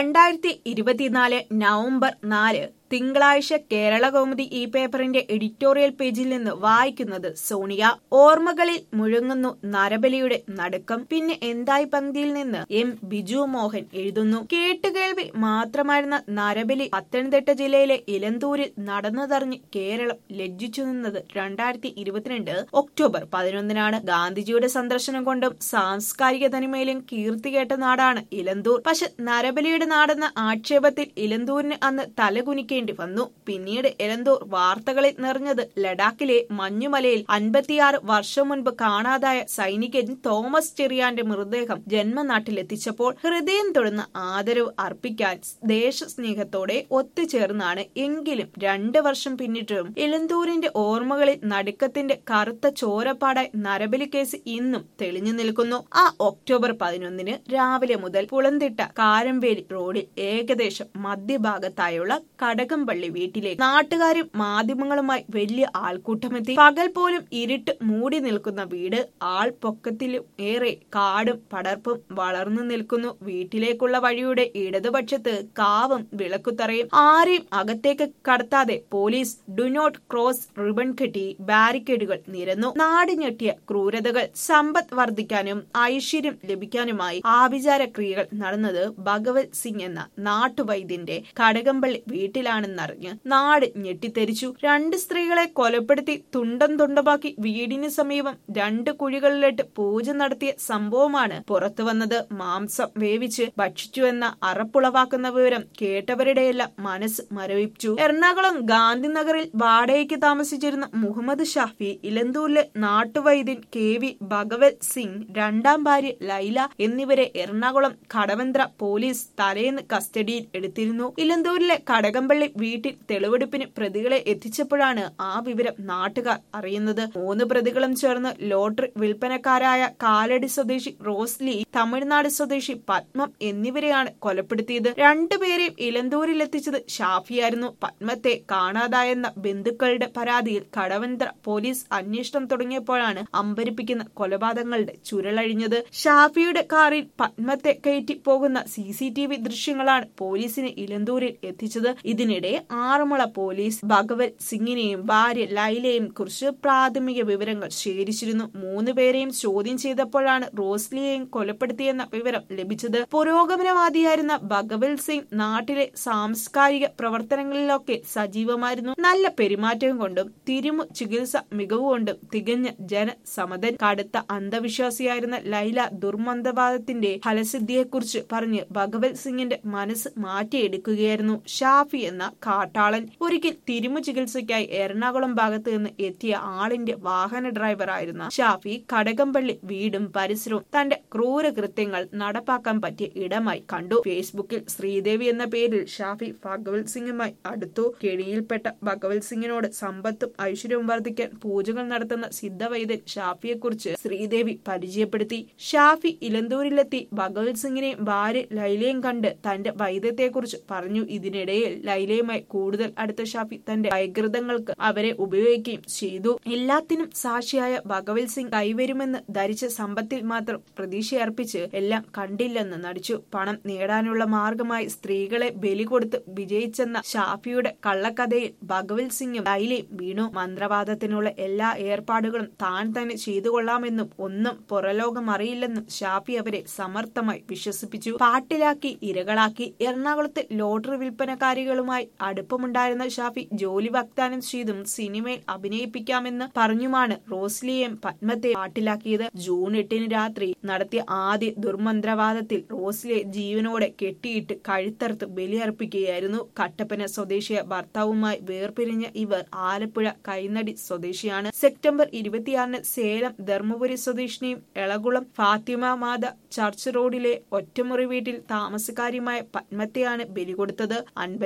രണ്ടായിരത്തി ഇരുപത്തിനാല് നവംബർ നാല് തിങ്കളാഴ്ച കേരള കൗമുദി ഈ പേപ്പറിന്റെ എഡിറ്റോറിയൽ പേജിൽ നിന്ന് വായിക്കുന്നത് സോണിയ ഓർമ്മകളിൽ മുഴങ്ങുന്നു നരബലിയുടെ നടുക്കം പിന്നെ എന്തായി പങ്ക്തിയിൽ നിന്ന് എം ബിജു മോഹൻ എഴുതുന്നു കേട്ടുകേൾവി മാത്രമായിരുന്ന നരബലി പത്തനംതിട്ട ജില്ലയിലെ ഇലന്തൂരിൽ നടന്നതറിഞ്ഞ് കേരളം ലജ്ജിച്ചു നിന്നത് രണ്ടായിരത്തി ഇരുപത്തിരണ്ട് ഒക്ടോബർ പതിനൊന്നിനാണ് ഗാന്ധിജിയുടെ സന്ദർശനം കൊണ്ടും സാംസ്കാരിക തനിമയിലും കീർത്തി കേട്ട നാടാണ് ഇലന്തൂർ പക്ഷെ നരബലിയുടെ നാടെന്ന ആക്ഷേപത്തിൽ ഇലന്തൂരിന് അന്ന് തലകുനിക്കേണ്ടി വന്നു പിന്നീട് ഇലന്തൂർ വാർത്തകളിൽ നിറഞ്ഞത് ലഡാക്കിലെ മഞ്ഞുമലയിൽ അൻപത്തിയാറ് വർഷം മുൻപ് കാണാതായ സൈനികൻ തോമസ് ചെറിയാന്റെ മൃതദേഹം ജന്മനാട്ടിലെത്തിച്ചപ്പോൾ ഹൃദയം തൊടുന്ന ആദരവ് അർപ്പിക്കാൻ ദേശസ്നേഹത്തോടെ ഒത്തുചേർന്നാണ് എങ്കിലും രണ്ട് വർഷം പിന്നിട്ടും ഇലന്തൂരിന്റെ ഓർമ്മകളിൽ നടുക്കത്തിന്റെ കറുത്ത ചോരപ്പാടായി നരബലി കേസ് ഇന്നും തെളിഞ്ഞു നിൽക്കുന്നു ആ ഒക്ടോബർ പതിനൊന്നിന് രാവിലെ മുതൽ പുളന്തിട്ട കാരമ്പേരി റോഡിൽ ഏകദേശം മധ്യഭാഗത്തായുള്ള കടകംപള്ളി വീട്ടിലേക്ക് നാട്ടുകാരും മാധ്യമങ്ങളുമായി വലിയ ആൾക്കൂട്ടമെത്തി പകൽ പോലും ഇരുട്ട് മൂടി നിൽക്കുന്ന വീട് ആൾ പൊക്കത്തിലും ഏറെ കാടും പടർപ്പും വളർന്നു നിൽക്കുന്നു വീട്ടിലേക്കുള്ള വഴിയുടെ ഇടതുപക്ഷത്ത് കാവും വിളക്കുതറയും ആരെയും അകത്തേക്ക് കടത്താതെ police do not cross ribbon കെട്ടി ബാരിക്കേഡുകൾ നിരന്നു നാട് ഞെട്ടിയ ക്രൂരതകൾ സമ്പത്ത് വർദ്ധിക്കാനും ഐശ്വര്യം ലഭിക്കാനുമായി ആഭിചാര ക്രിയകൾ നടന്നത് ഭഗവത് സിംഗ് എന്ന നാട്ടുവൈദ്യന്റെ കടകംപള്ളി വീട്ടിലാണെന്നറിഞ്ഞ് നാട് ഞെട്ടിത്തെരിച്ചു രണ്ട് സ്ത്രീകളെ കൊലപ്പെടുത്തി തുണ്ടം തുണ്ടമാക്കി വീടിന് സമീപം രണ്ട് കുഴികളിലിട്ട് പൂജ നടത്തിയ സംഭവമാണ് പുറത്തു വന്നത് മാംസം വേവിച്ച് ഭക്ഷിച്ചുവെന്ന അറപ്പുളവാക്കുന്ന വിവരം കേട്ടവരുടെയെല്ലാം മനസ്സ് മരവിച്ചു എറണാകുളം ഗാന്ധിനഗറിൽ വാടകയ്ക്ക് താമസിച്ചിരുന്ന മുഹമ്മദ് ഷാഫി ഇലന്തൂരിലെ നാട്ടുവൈദ്യൻ കെ വി ഭഗവത് സിംഗ് രണ്ടാം ഭാര്യ ലൈല എന്നിവരെ എറണാകുളം കടവന്ത്ര പോലീസ് തലേന്ന് കസ്റ്റഡിയിൽ എടുത്തിരുന്നു ഇലന്തൂരിലെ കടകംപള്ളി വീട്ടിൽ തെളിവെടുപ്പിന് പ്രതികളെ എത്തിച്ചപ്പോഴാണ് ആ വിവരം നാട്ടുകാർ അറിയുന്നത് മൂന്ന് പ്രതികളും ചേർന്ന് ലോട്ടറി വിൽപ്പനക്കാരായ കാലടി സ്വദേശി റോസ്ലി തമിഴ്നാട് സ്വദേശി പത്മം എന്നിവരെയാണ് കൊലപ്പെടുത്തിയത് രണ്ടുപേരെയും ഇലന്തൂരിൽ എത്തിച്ചത് ഷാഫിയായിരുന്നു പത്മത്തെ കാണാതായെന്ന ബന്ധുക്കളുടെ പരാതിയിൽ കടവന്ത്ര പോലീസ് അന്വേഷണം തുടങ്ങിയപ്പോഴാണ് അമ്പരിപ്പിക്കുന്ന കൊലപാതകങ്ങളുടെ ചുരുളഴിഞ്ഞത് ഷാഫിയുടെ കാറിൽ പത്മത്തെ കയറ്റി പോകുന്ന സി സി ടി വി ദൃശ്യങ്ങളാണ് പോലീസിനെ ഇലന്തൂരിൽ എത്തിച്ചത് ഇതിനിടെ ആറന്മുള പോലീസ് ഭഗവത് സിംഗിനെയും ഭാര്യ ലൈലയെയും കുറിച്ച് പ്രാഥമിക വിവരങ്ങൾ ശേഖരിച്ചിരുന്നു മൂന്ന് പേരെയും ചോദ്യം ചെയ്തപ്പോഴാണ് റോസ്ലിയെയും കൊലപ്പെടുത്തിയെന്ന വിവരം ലഭിച്ചത് പുരോഗമനവാദിയായിരുന്ന ഭഗവത് സിംഗ് നാട്ടിലെ സാംസ്കാരിക പ്രവർത്തനങ്ങളിലൊക്കെ സജീവമായിരുന്നു നല്ല പെരുമാറ്റം കൊണ്ടും തിരുമു ചികിത്സ മികവുകൊണ്ടും തികഞ്ഞ ജനസമതൻ കടുത്ത അന്ധവിശ്വാസിയായിരുന്ന ലൈല ദുർമന്ദവാദത്തിന്റെ ഫലസിദ്ധിയെക്കുറിച്ച് പറഞ്ഞ് ഭഗവത് സിംഗിന്റെ മനസ്സ് മാറ്റിയെടുക്കുകയായിരുന്നു ഷാഫി എന്ന കാട്ടാളൻ ഒരിക്കൽ തിരുമു ചികിത്സയ്ക്കായി എറണാകുളം ഭാഗത്ത് നിന്ന് എത്തിയ ആളിന്റെ വാഹന ഡ്രൈവറായിരുന്ന ഷാഫി കടകംപള്ളി വീടും പരിസരവും തന്റെ ക്രൂരകൃത്യങ്ങൾ നടപ്പാക്കാൻ പറ്റിയ ഇടമായി കണ്ടു ഫേസ്ബുക്കിൽ ശ്രീദേവി എന്ന പേരിൽ ഷാഫി ഭഗവത് സിംഗുമായി അടുത്തു കെണിയിൽപ്പെട്ട ഭഗവത് സിംഗിനോട് സമ്പത്തും ഐശ്വര്യവും വർദ്ധിക്കാൻ പൂജകൾ നടത്തുന്ന സിദ്ധവൈദ്യൻ ഷാഫിയെക്കുറിച്ച് ശ്രീദേവി പരിചയപ്പെടുത്തി ഷാഫി ഇലന്തൂരിലെത്തി ഭഗവത് സിംഗിനെയും ഭാര്യ ലൈലയും കണ്ട് തന്റെ വൈദ്യത്തെക്കുറിച്ച് പറഞ്ഞു ഇതിനിടയിൽ ലൈലയുമായി കൂടുതൽ അടുത്ത ഷാഫി തന്റെ വൈകൃതങ്ങൾക്ക് അവരെ ഉപയോഗിക്കുകയും ചെയ്തു എല്ലാത്തിനും സാക്ഷിയായ ഭഗവത് സിംഗ് കൈവരുമെന്ന് ധരിച്ച സമ്പത്തിൽ മാത്രം പ്രതീക്ഷയർപ്പിച്ച് എല്ലാം കണ്ടില്ലെന്ന് നടിച്ചു പണം നേടാനുള്ള മാർഗമായി സ്ത്രീകളെ ബലി കൊടുത്ത് വിജയിച്ചെന്ന ഷാഫിയുടെ കള്ളക്കഥയിൽ ഭഗവത് സിംഗും ലൈലയും വീണു മന്ത്രവാദത്തിനുള്ള എല്ലാ ഏർപ്പാടുകളും താൻ തന്നെ ചെയ്തു കൊള്ളാമെന്നും ഒന്നും പുറലോകം അറിയില്ലെന്നും ഷാഫി അവരെ സമർത്ഥമായി വിശ്വസിപ്പിച്ചു പാട്ടിലാക്കി ഇരകളാക്കി എറണാകുളത്ത് ലോട്ടറി വിൽപ്പനക്കാരികളുമായി അടുപ്പമുണ്ടായിരുന്ന ഷാഫി ജോലി വാഗ്ദാനം ചെയ്തും സിനിമയിൽ അഭിനയിപ്പിക്കാമെന്ന് പറഞ്ഞുമാണ് റോസ്ലിയെയും പത്മത്തെ പാട്ടിലാക്കിയത് ജൂൺ എട്ടിന് രാത്രി നടത്തിയ ആദ്യ ദുർമന്ത്രവാദത്തിൽ റോസ്ലിയെ ജീവനോടെ കെട്ടിയിട്ട് കഴുത്തറുത്ത് ബലിയർപ്പിക്കുകയായിരുന്നു കട്ടപ്പന സ്വദേശിയ ഭർത്താവുമായി വേർപിരിഞ്ഞ ഇവർ ആലപ്പുഴ കൈനടി സ്വദേശിയാണ് സെപ്റ്റംബർ ഇരുപത്തിയാറിന് സേലം ധർമ്മപുരി സ്വദേശിനിയും എളകുളം ഫാത്തിമ മാത ചർച്ച് റോഡിലെ ഒറ്റമുറി വീട്ടിൽ താമസക്കാരിയുമായ പത്മത്തെയാണ് ബലി കൊടുത്തത് അൻപത്തിയാറ്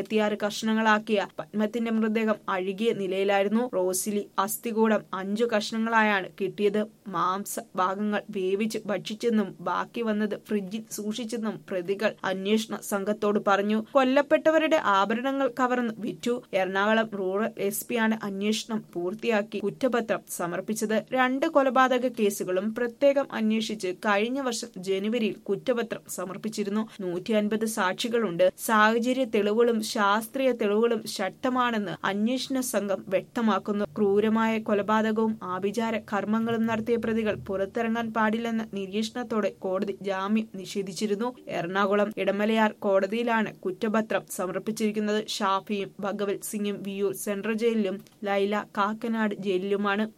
കഷ്ണങ്ങളാക്കിയ പത്മത്തിന്റെ മൃതദേഹം അഴുകിയ നിലയിലായിരുന്നു റോസിലി അസ്ഥികൂടം അഞ്ചു കഷ്ണങ്ങളായാണ് കിട്ടിയത് മാംസ ഭാഗങ്ങൾ വേവിച്ച് ഭക്ഷിച്ചെന്നും ബാക്കി വന്നത് ഫ്രിഡ്ജിൽ സൂക്ഷിച്ചെന്നും പ്രതികൾ അന്വേഷണ സംഘത്തോട് പറഞ്ഞു കൊല്ലപ്പെട്ടവരുടെ ആഭരണങ്ങൾ കവർന്ന് വിറ്റു എറണാകുളം റൂറൽ എസ് പിയാണ് അന്വേഷണം പൂർത്തിയാക്കി കുറ്റപത്രം സമർപ്പിച്ചത് രണ്ട് കൊലപാതക കേസുകളും പ്രത്യേകം അന്വേഷിച്ച് കഴിഞ്ഞ വർഷം ജനുവരിയിൽ കുറ്റപത്രം സമർപ്പിച്ചിരുന്നു നൂറ്റി അൻപത് സാക്ഷികളുണ്ട് സാഹചര്യ തെളിവുകളും ശാസ്ത്രീയ തെളിവുകളും ശക്തമാണെന്ന് അന്വേഷണ സംഘം വ്യക്തമാക്കുന്നു ക്രൂരമായ കൊലപാതകവും ആഭിചാര കർമ്മങ്ങളും നടത്തിയ പ്രതികൾ പുറത്തിറങ്ങാൻ പാടില്ലെന്ന നിരീക്ഷണത്തോടെ കോടതി ജാമ്യം നിഷേധിച്ചിരുന്നു എറണാകുളം ഇടമലയാർ കോടതിയിലാണ് കുറ്റപത്രം സമർപ്പിച്ചിരിക്കുന്നത് ഷാഫിയും ഭഗവത് സിംഗും വിയൂർ സെൻട്രൽ ജയിലിലും ലൈല കാക്കനാട് ജയിലിലുമാണ്